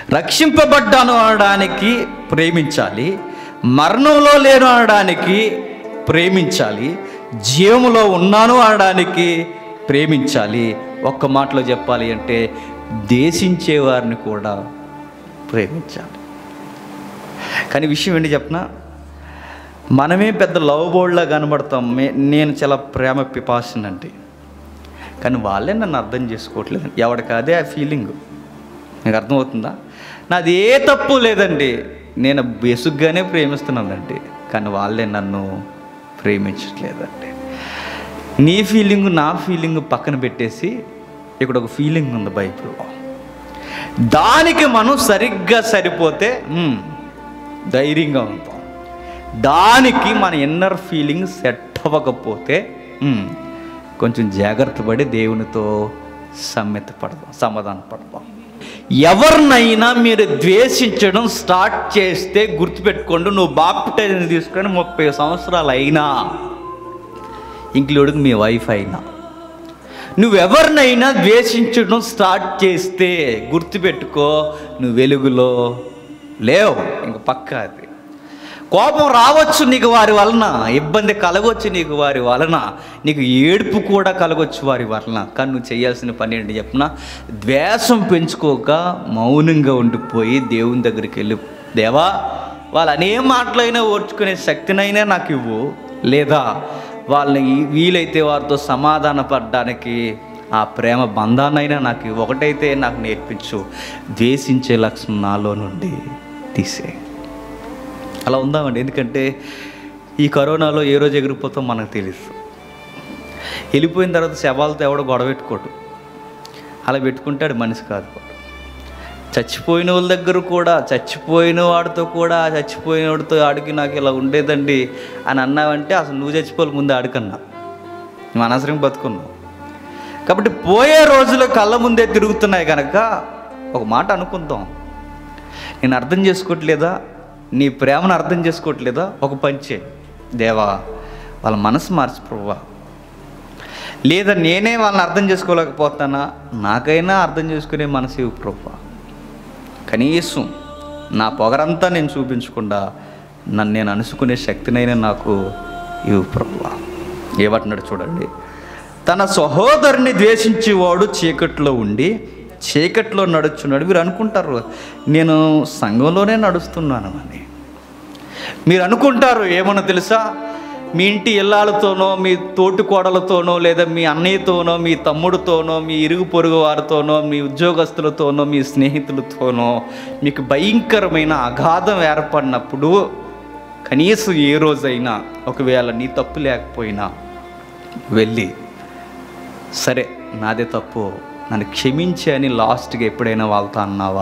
రక్షింపబడ్డాను అనడానికి ప్రేమించాలి మరణంలో లేను అనడానికి ప్రేమించాలి జీవములో ఉన్నాను అనడానికి ప్రేమించాలి ఒక్క మాటలో చెప్పాలి అంటే దేశించే వారిని కూడా ప్రేమించాలి కానీ విషయం ఏంటి చెప్పనా మనమే పెద్ద లవ్ బోర్డ్లా కనబడతాం మే- నేను చాలా ప్రేమ పిపాసనండి కానీ వాళ్ళే నన్ను అర్థం చేసుకోవట్లేదు ఎవరికి అదే ఆ ఫీలింగ్ మీకు అర్థమవుతుందా నాది ఏ తప్పు లేదండి నేను బేసుగ్గానే ప్రేమిస్తున్నానండి కానీ వాళ్ళే నన్ను ప్రేమించట్లేదండి నీ ఫీలింగ్ నా ఫీలింగ్ పక్కన పెట్టేసి ఇక్కడ ఒక ఫీలింగ్ ఉంది బైబిల్లో దానికి మనం సరిగ్గా సరిపోతే మ్, ధైర్యంగా ఉంటాం దానికి మన ఇన్నర్ ఫీలింగ్ సెట్ అవ్వకపోతే మ్, కొంచెం జాగ్రత్త పడి దేవునితో సమ్మెత పడదాం సమాధాన పడదాం ఎవరినైనా మీరు ద్వేషించడం స్టార్ట్ చేస్తే గుర్తుపెట్టుకోండి నువ్వు బాప్టైజన్ తీసుకొని ముప్పై సంవత్సరాలు అయినా ఇంక్లూడింగ్ మీ వైఫ్ అయినా నువ్వెవరినైనా ద్వేషించడం స్టార్ట్ చేస్తే గుర్తుపెట్టుకో నువ్వు వెలుగులో లేవు ఇంక పక్క అది కోపం రావచ్చు నీకు వారి వలన ఇబ్బంది కలగవచ్చు నీకు వారి వలన నీకు ఏడుపు కూడా కలగవచ్చు వారి వలన కానీ నువ్వు చేయాల్సిన పని ఏంటి చెప్పిన ద్వేషం పెంచుకోక మౌనంగా ఉండిపోయి దేవుని దగ్గరికి వెళ్ళి దేవా వాళ్ళు అనే మాటలైనా ఓర్చుకునే శక్తినైనా నాకు ఇవ్వు లేదా వాళ్ళని వీలైతే వారితో సమాధాన పడడానికి ఆ ప్రేమ బంధాన్నైనా నాకు ఇవ్వు. ఒకటైతే నాకు నేర్పించు ద్వేషించే లక్షణం నాలో నుండి తీసే అలా ఉందామండి ఎందుకంటే ఈ కరోనాలో ఏ రోజు ఎగిరిపోతాం మనకు తెలుసు వెళ్ళిపోయిన తర్వాత శవాలతో ఎవడో గొడవ పెట్టుకోడు అలా పెట్టుకుంటాడు మనిషి కాదు వాడు. చచ్చిపోయిన వాళ్ళ దగ్గర కూడా చచ్చిపోయిన వాడితో కూడా చచ్చిపోయిన వాడితో ఆడికి నాకు ఇలా ఉండేదండి అని అన్నావంటే అసలు నువ్వు చచ్చిపోవాలి ముందు ఆడికన్నా నువ్వు అనవసరంగా బతుకున్నావు కాబట్టి పోయే రోజులు కళ్ళ ముందే తిరుగుతున్నాయి కనుక ఒక మాట అనుకుందాం నేను అర్థం చేసుకోవట్లేదా నీ ప్రేమను అర్థం చేసుకోవట్లేదా ఒక పంచే దేవా వాళ్ళ మనసు మార్చి ప్రభువా లేదా నేనే వాళ్ళని అర్థం చేసుకోలేకపోతానా నాకైనా అర్థం చేసుకునే మనసు ఇవ్వు ప్రభువా కనీసం నా పొగరంతా నేను చూపించకుండా నన్ను నేను అనుసుకునే శక్తినైనా నాకు ఇవ్వు ప్రభువా ఏమంటున్నాడు చూడండి తన సహోదరుని ద్వేషించేవాడు చీకట్లో ఉండి చీకట్లో నడుచున్నాడు మీరు అనుకుంటారు నేను సంఘంలోనే నడుస్తున్నాను అని మీరు అనుకుంటారు ఏమన్నా తెలుసా మీ ఇంటి ఇల్లాలతోనో మీ తోటి కోడలతోనో లేదా మీ అన్నయ్యతోనో మీ తమ్ముడితోనో మీ ఇరుగు పొరుగు వారితోనో మీ ఉద్యోగస్తులతోనో మీ స్నేహితులతోనో మీకు భయంకరమైన అగాధం ఏర్పడినప్పుడు కనీసం ఏ రోజైనా ఒకవేళ నీ తప్పు లేకపోయినా వెళ్ళి సరే నాదే తప్పు నన్ను క్షమించి అని లాస్ట్గా ఎప్పుడైనా వాళ్ళతో అన్నావా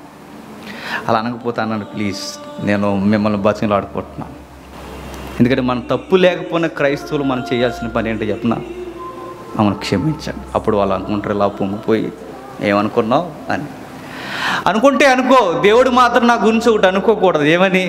అలా అనకపోతే అన్నాను ప్లీజ్ నేను మిమ్మల్ని బతికిలో ఆడుకుంటున్నాను ఎందుకంటే మన తప్పు లేకపోయినా క్రైస్తవులు మనం చేయాల్సిన పని ఏంటో చెప్పిన ఆమెను క్షమించండి అప్పుడు వాళ్ళు అనుకుంటారు ఇలా పొంగిపోయి ఏమనుకున్నావు అని అనుకుంటే అనుకో దేవుడు మాత్రం నా గురించి ఒకటి అనుకోకూడదు ఏమని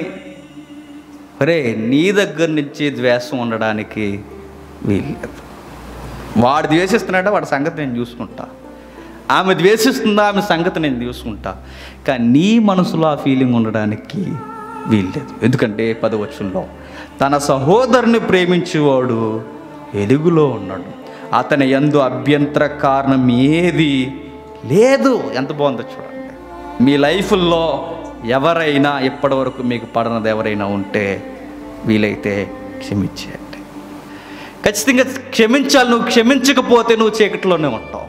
ఒరే నీ దగ్గర నుంచి ద్వేషం ఉండడానికి వీల్లేదు వాడు ద్వేషిస్తున్నాడా వాడి సంగతి నేను చూసుకుంటా ఆమె ద్వేషిస్తుందా ఆమె సంగతి నేను చూసుకుంటా కానీ నీ మనసులో ఆ ఫీలింగ్ ఉండడానికి వీల్లేదు ఎందుకంటే పదవచనంలో తన సహోదరుని ప్రేమించేవాడు వెలుగులో ఉన్నాడు అతని ఎందు అభ్యంతర కారణం ఏది లేదు ఎంత బాగుందో చూడండి మీ లైఫ్లో ఎవరైనా ఇప్పటివరకు మీకు పడనది ఎవరైనా ఉంటే వీలైతే క్షమించేయండి ఖచ్చితంగా క్షమించాలి నువ్వు క్షమించకపోతే నువ్వు చీకటిలోనే ఉంటావు